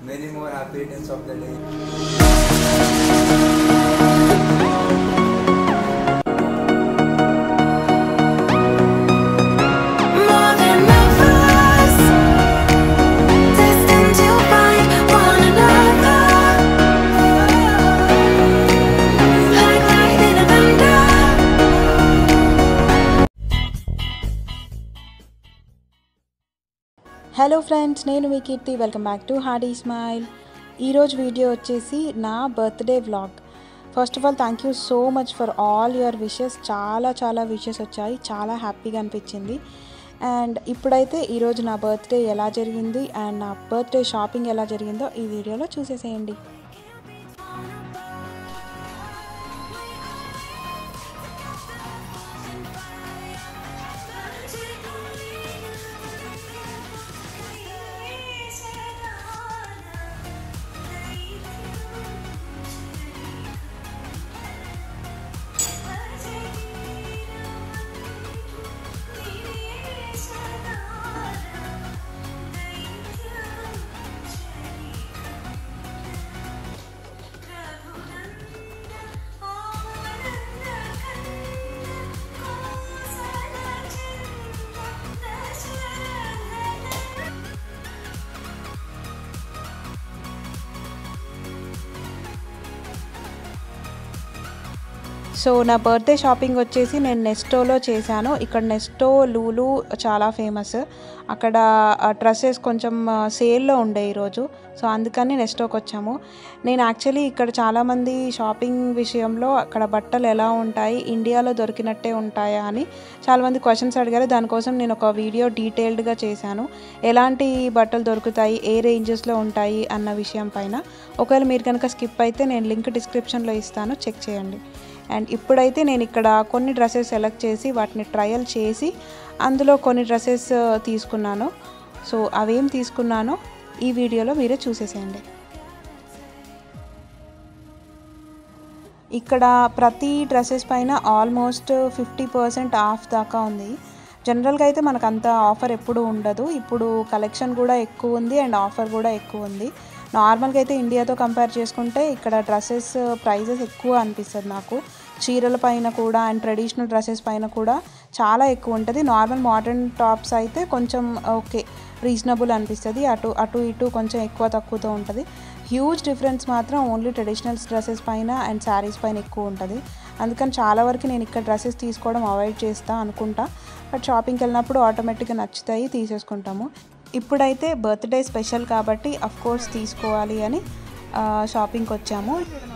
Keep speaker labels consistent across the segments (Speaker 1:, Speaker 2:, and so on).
Speaker 1: many more happy returns of the day.
Speaker 2: More than lovers, destined to find one another. Like lightning and thunder.
Speaker 3: Hello friends నేను మీ Keerthi welcome back to హాడీ smile ఈరోజు video వచ్చేసి నా birthday vlog first of all thank you so much for all your wishes చాలా చాలా wishes వచ్చాయి చాలా హ్యాపీగా అనిపించింది అండ్ ఇప్పుడైతే ఈరోజు నా బర్త్డే ఎలా జరిగింది అండ్ నా బర్త్డే షాపింగ్ ఎలా జరిగిందో ఈ వీడియోలో చూసేసేయండి సో నా బర్త్డే షాపింగ్ వచ్చేసి నేను నెస్టోలో చేశాను ఇక్కడ నెస్టో లూలు చాలా ఫేమస్ అక్కడ డ్రెస్సెస్ కొంచెం సేల్లో ఉండే ఈరోజు సో అందుకని నెస్టోకి వచ్చాము నేను యాక్చువల్లీ ఇక్కడ చాలామంది షాపింగ్ విషయంలో అక్కడ బట్టలు ఎలా ఉంటాయి ఇండియాలో దొరికినట్టే ఉంటాయా అని చాలామంది క్వశ్చన్స్ అడిగారు దానికోసం నేను ఒక వీడియో డీటెయిల్డ్గా చేశాను ఎలాంటి బట్టలు దొరుకుతాయి ఏ రేంజెస్లో ఉంటాయి అన్న విషయం పైన ఒకవేళ మీరు కనుక స్కిప్ అయితే నేను లింక్ డిస్క్రిప్షన్లో ఇస్తాను చెక్ చేయండి అండ్ ఇప్పుడైతే నేను ఇక్కడ కొన్ని డ్రెస్సెస్ సెలెక్ట్ చేసి వాటిని ట్రయల్ చేసి అందులో కొన్ని డ్రెస్సెస్ తీసుకున్నాను సో అవేం తీసుకున్నానో ఈ వీడియోలో మీరే చూసేసేయండి ఇక్కడ ప్రతి డ్రెస్సెస్ పైన ఆల్మోస్ట్ ఫిఫ్టీ పర్సెంట్ ఆఫ్ దాకా ఉంది జనరల్గా అయితే మనకు అంత ఆఫర్ ఎప్పుడు ఉండదు ఇప్పుడు కలెక్షన్ కూడా ఎక్కువ ఉంది అండ్ ఆఫర్ కూడా ఎక్కువ ఉంది నార్మల్గా అయితే ఇండియాతో కంపేర్ చేసుకుంటే ఇక్కడ డ్రెస్సెస్ ప్రైజెస్ ఎక్కువ అనిపిస్తుంది నాకు చీరల పైన కూడా అండ్ ట్రెడిషనల్ డ్రెస్సెస్ పైన కూడా చాలా ఎక్కువ ఉంటుంది నార్మల్ మోడర్న్ టాప్స్ అయితే కొంచెం ఓకే రీజనబుల్ అనిపిస్తుంది అటు అటు ఇటు కొంచెం ఎక్కువ తక్కువతో ఉంటుంది హ్యూజ్ డిఫరెన్స్ మాత్రం ఓన్లీ ట్రెడిషనల్ డ్రెస్సెస్ పైన అండ్ శారీస్ పైన ఎక్కువ ఉంటుంది అందుకని చాలా వరకు నేను ఇక్కడ డ్రెస్సెస్ తీసుకోవడం అవాయిడ్ చేస్తా అనుకుంటా బట్ షాపింగ్కి వెళ్ళినప్పుడు ఆటోమేటిక్గా నచ్చుతాయి తీసేసుకుంటాము ఇప్పుడైతే బర్త్డే స్పెషల్ కాబట్టి అఫ్ కోర్స్ తీసుకోవాలి అని ఆ, షాపింగ్కి వచ్చాము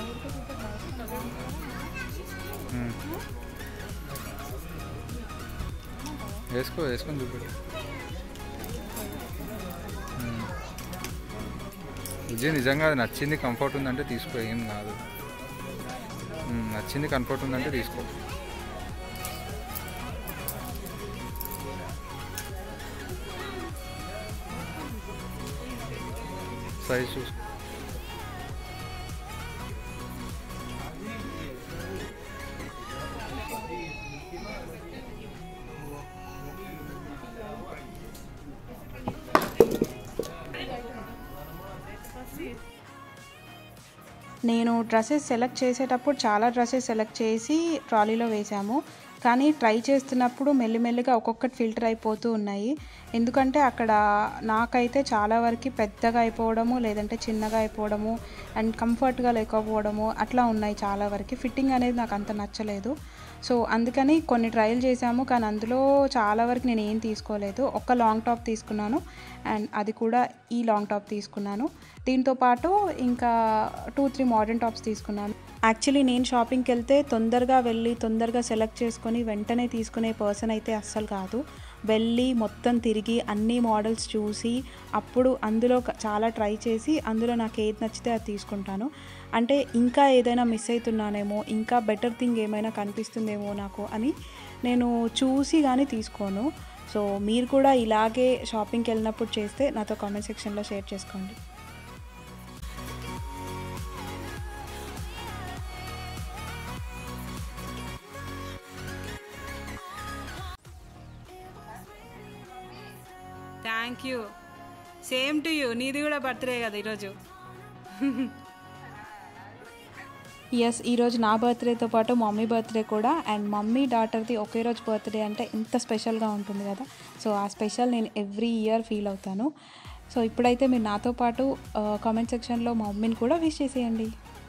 Speaker 1: వేసుకో వేసుకొని చూపెట్టు మ్మ్. విజయ్ నిజంగా అది నచ్చింది కంఫర్ట్ ఉందంటే తీసుకో ఏం కాదు మ్మ్, నచ్చింది కంఫర్ట్ ఉందంటే తీసుకో సైజ్ చూసుకో
Speaker 3: నేను డ్రెస్సెస్ సెలెక్ట్ చేసేటప్పుడు చాలా డ్రెస్సెస్ సెలెక్ట్ చేసి ట్రాలీలో వేసాము కానీ ట్రై చేస్తున్నప్పుడు మెల్లిమెల్లిగా ఒక్కొక్కటి ఫిల్టర్ అయిపోతూ ఉన్నాయి ఎందుకంటే అక్కడ నాకైతే చాలా వరకు పెద్దగా అయిపోవడము లేదంటే చిన్నగా అయిపోవడము అండ్ కంఫర్ట్గా లేకపోవడము అట్లా ఉన్నాయి చాలా వరకు ఫిట్టింగ్ అనేది నాకు అంత నచ్చలేదు సో అందుకని కొన్ని ట్రయల్ చేశాము కానీ అందులో చాలా వరకు నేను ఏం తీసుకోలేదు ఒక లాంగ్ టాప్ తీసుకున్నాను అండ్ అది కూడా ఈ లాంగ్ టాప్ తీసుకున్నాను దీంతో పాటు ఇంకా టూ త్రీ మోడర్న్ టాప్స్ తీసుకున్నాను యాక్చువల్లీ నేను షాపింగ్కి వెళ్తే తొందరగా వెళ్ళి తొందరగా సెలెక్ట్ చేసుకొని వెంటనే తీసుకునే పర్సన్ అయితే అస్సలు కాదు వెళ్ళి మొత్తం తిరిగి అన్ని మోడల్స్ చూసి అప్పుడు అందులో క- చాలా ట్రై చేసి అందులో నాకు ఏది నచ్చితే అది తీసుకుంటాను అంటే ఇంకా ఏదైనా మిస్ అవుతున్నానేమో ఇంకా బెటర్ థింగ్ ఏమైనా కనిపిస్తుందేమో నాకు అని నేను చూసి కానీ తీసుకోను సో మీరు కూడా ఇలాగే షాపింగ్కి వెళ్ళినప్పుడు చేస్తే నాతో కామెంట్ సెక్షన్లో షేర్ చేసుకోండి
Speaker 4: thank you
Speaker 3: same to you నీది కూడా బర్త్డే కదా ఈరోజు ఎస్ ఈరోజు నా బర్త్డేతో పాటు మమ్మీ బర్త్డే కూడా అండ్ మమ్మీ డాటర్ది ఒకే రోజు బర్త్డే అంటే ఎంత స్పెషల్గా ఉంటుంది కదా సో ఆ స్పెషల్ నేను ఎవ్రీ ఇయర్ ఫీల్ అవుతాను సో ఇప్పుడైతే మీరు నాతో పాటు కామెంట్ సెక్షన్లో మా మమ్మీని కూడా విష్ చేసేయండి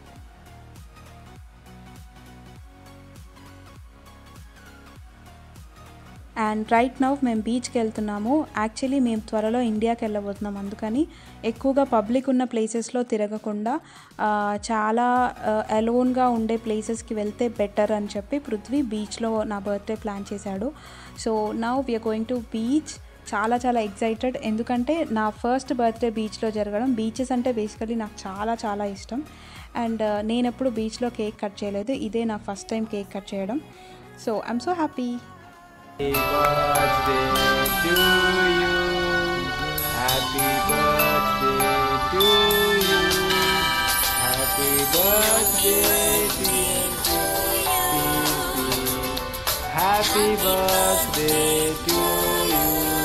Speaker 3: అండ్ రైట్ నౌ మేము బీచ్కి వెళ్తున్నాము యాక్చువల్లీ మేము త్వరలో ఇండియాకి వెళ్ళబోతున్నాం అందుకని ఎక్కువగా పబ్లిక్ ఉన్న ప్లేసెస్లో తిరగకుండా ఆ, చాలా అలోన్గా ఉండే ప్లేసెస్కి వెళ్తే బెటర్ అని చెప్పి పృథ్వీ బీచ్లో నా బర్త్డే ప్లాన్ చేశాడు so now we are going to beach చాలా చాలా ఎగ్జైటెడ్ ఎందుకంటే నా ఫస్ట్ బర్త్డే బీచ్లో జరగడం బీచెస్ అంటే బేసికలీ నాకు చాలా చాలా ఇష్టం అండ్ నేను ఎప్పుడు బీచ్లో కేక్ కట్ చేయలేదు ఇదే నా ఫస్ట్ టైం కేక్ కట్ చేయడం so I'm so happy
Speaker 1: Happy birthday to you. Happy birthday, dear Stevie. Happy birthday to you.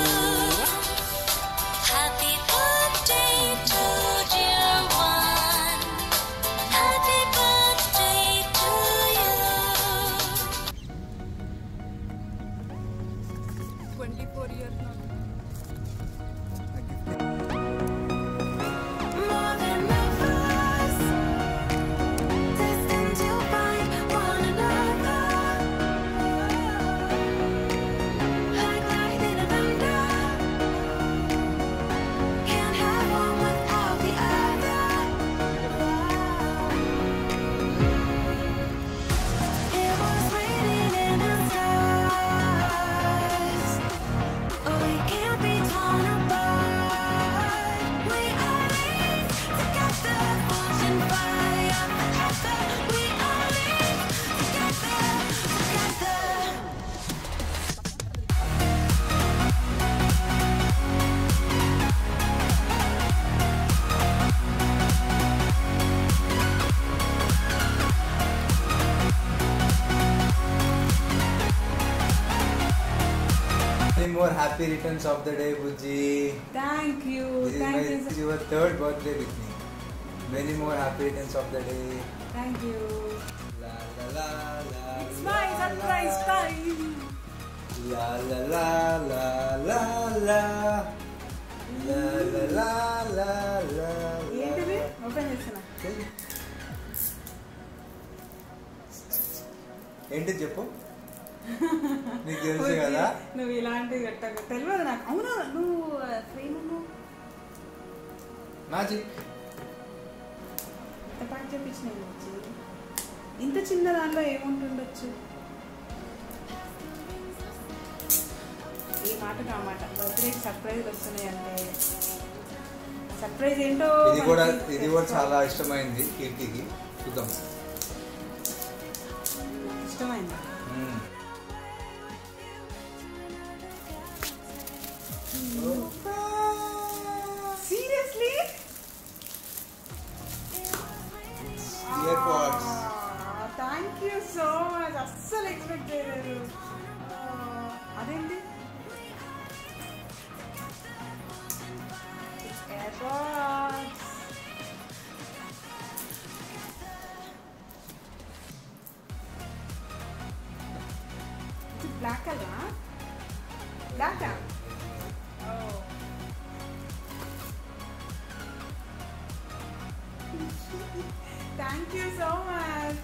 Speaker 2: Happy birthday to dear one. Happy birthday to you.
Speaker 3: Twenty four years
Speaker 2: More than lovers, destined to find one another. Like lightning and thunder, can't have one without the other. It was raining in the stars. We can't be torn apart. We are linked together, forging fire forever. We are linked together, together.
Speaker 4: Many more happy returns of the day, Buji.
Speaker 3: Thank you
Speaker 4: This is, my,
Speaker 3: thank you
Speaker 4: this is your third birthday with me. Many more happy returns of the day.
Speaker 3: Thank you
Speaker 4: La la la la.
Speaker 3: It's
Speaker 4: la,
Speaker 3: my
Speaker 4: la,
Speaker 3: surprise
Speaker 4: la.
Speaker 3: Time
Speaker 4: La la la la la la. La la la la la.
Speaker 3: ఏంటిది open చేస్తున్నా
Speaker 4: ఏంటి చెప్పు నీకు తెలుసు కదా
Speaker 3: నువ్వు ఇలాంటివి కట్టకు తెలియదు నాకు అవునా నువ్వు ఫ్రేమ్
Speaker 4: మ్యాజిక్
Speaker 3: ఎంత ప్యాక్ చేపించిన ఇంత చిన్న దానిలో ఏముంటుండొచ్చు ఈ మాట నా మాట బర్త్డేకి సర్ప్రైజ్ వస్తున్నాయి అంటే సర్ప్రైజ్ ఏంటో
Speaker 4: ఇది కూడా
Speaker 3: మనకి
Speaker 4: ఇది కూడా చాలా ఇష్టమైంది కీర్తికి చూద్దాం
Speaker 3: ఇష్టమైంది
Speaker 4: hmm.
Speaker 3: Seriously
Speaker 4: ear pods
Speaker 3: thank you so much అస్సలు ఎక్స్పెక్ట్ చేయలేదు Ah, అదేంటి AirPods. ఇది బ్లాక్ కలరా బ్లాకా thank you so much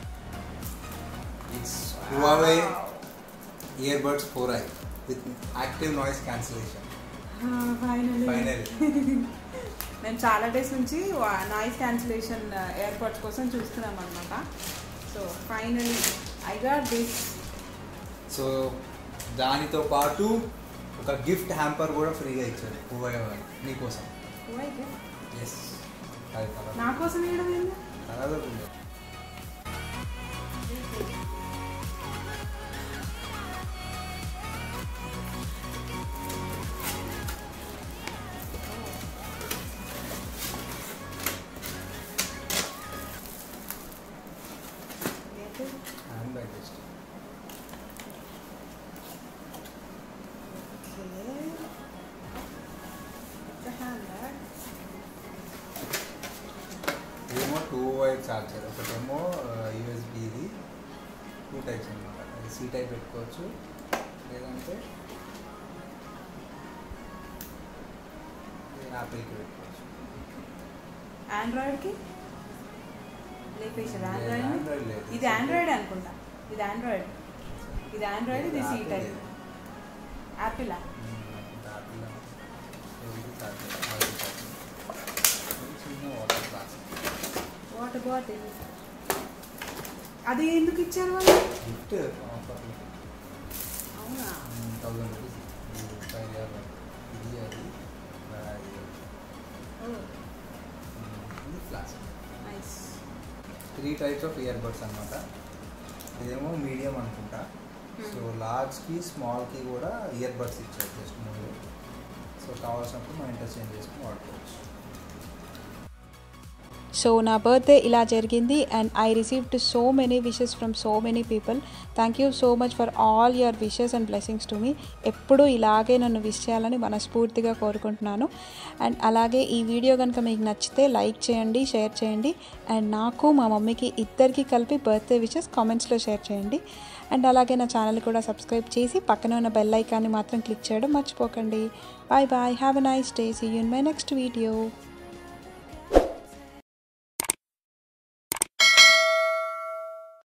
Speaker 4: It's Huawei earbuds 4i with active noise cancellation.
Speaker 3: Final
Speaker 4: Finally.
Speaker 3: మేము చాలా డేస్ నుంచి నాయిస్ క్యాన్సిలేషన్ ఎయిర్పోర్ట్స్ కోసం చూస్తున్నాం అనమాట so finally I got this
Speaker 4: so దానితో పాటు ఒక గిఫ్ట్ హ్యాంపర్ కూడా ఫ్రీగా ఇచ్చారు Huawei వాళ్ళు నీకోసం ఎస్ అది కలర్
Speaker 3: నా కోసం వేయడం ఏంది
Speaker 4: కలర్ ఉంది hand bag just
Speaker 3: hand
Speaker 4: wire charger ఒకటేమో యూఎస్బిది టూ టైప్స్ అనమాట అది సి టైప్ పెట్టుకోవచ్చు లేదంటే యాపిల్కి పెట్టుకోవచ్చు
Speaker 3: ఆండ్రాయిడ్కి లేపేసారు
Speaker 4: లేదు,
Speaker 3: ఆండ్రాయిడ్
Speaker 4: Android లేదు.
Speaker 3: ఇది ఆండ్రాయిడ్ అనుకుంటా ఇది ఆండ్రాయిడ్ ఇది ఆండ్రాయిడ్ ఇది సీ
Speaker 4: Apple
Speaker 3: టైప్
Speaker 4: లేదు.
Speaker 3: యాపిల్
Speaker 4: యాపిల్ ఇది చార్జర్ వైర్ చార్జర్ ఇది చిన్న వాటర్ గ్లాస్
Speaker 3: వాటర్ బాటిల్ అది ఎందుకు ఇచ్చారు వాళ్ళు
Speaker 4: గిఫ్ట్ ఆఫర్లో
Speaker 3: అవునా
Speaker 4: థౌజండ్ రూపీస్ ఇది ఫైవ్ ఇయర్ ఇది అది అది ఇది ఫ్లాస్
Speaker 3: nice
Speaker 4: three types of ear buds అనమాట ఇదేమో మీడియం అనుకుంటా సో లార్జ్కి స్మాల్కి కూడా ఇయర్ బడ్స్ ఇచ్చారు జస్ట్ ముందు సో కావాల్సినప్పుడు మనం ఇంటర్చేంజ్ చేసుకుని వాడుకోవచ్చు
Speaker 3: సో నా బర్త్డే ఇలా జరిగింది and I received so many wishes from so many people thank you so much for all your wishes and blessings to me ఎప్పుడూ ఇలాగే నన్ను విష్ చేయాలని మనస్ఫూర్తిగా కోరుకుంటున్నాను అండ్ అలాగే ఈ వీడియో కనుక మీకు నచ్చితే లైక్ చేయండి షేర్ చేయండి అండ్ నాకు మా మమ్మీకి ఇద్దరికి కలిపి బర్త్డే విషెస్ కామెంట్స్లో షేర్ చేయండి అండ్ అలాగే నా ఛానల్ కూడా సబ్స్క్రైబ్ చేసి పక్కన ఉన్న బెల్ ఐకాన్ని మాత్రం క్లిక్ చేయడం మర్చిపోకండి bye bye have a nice day see you in my next video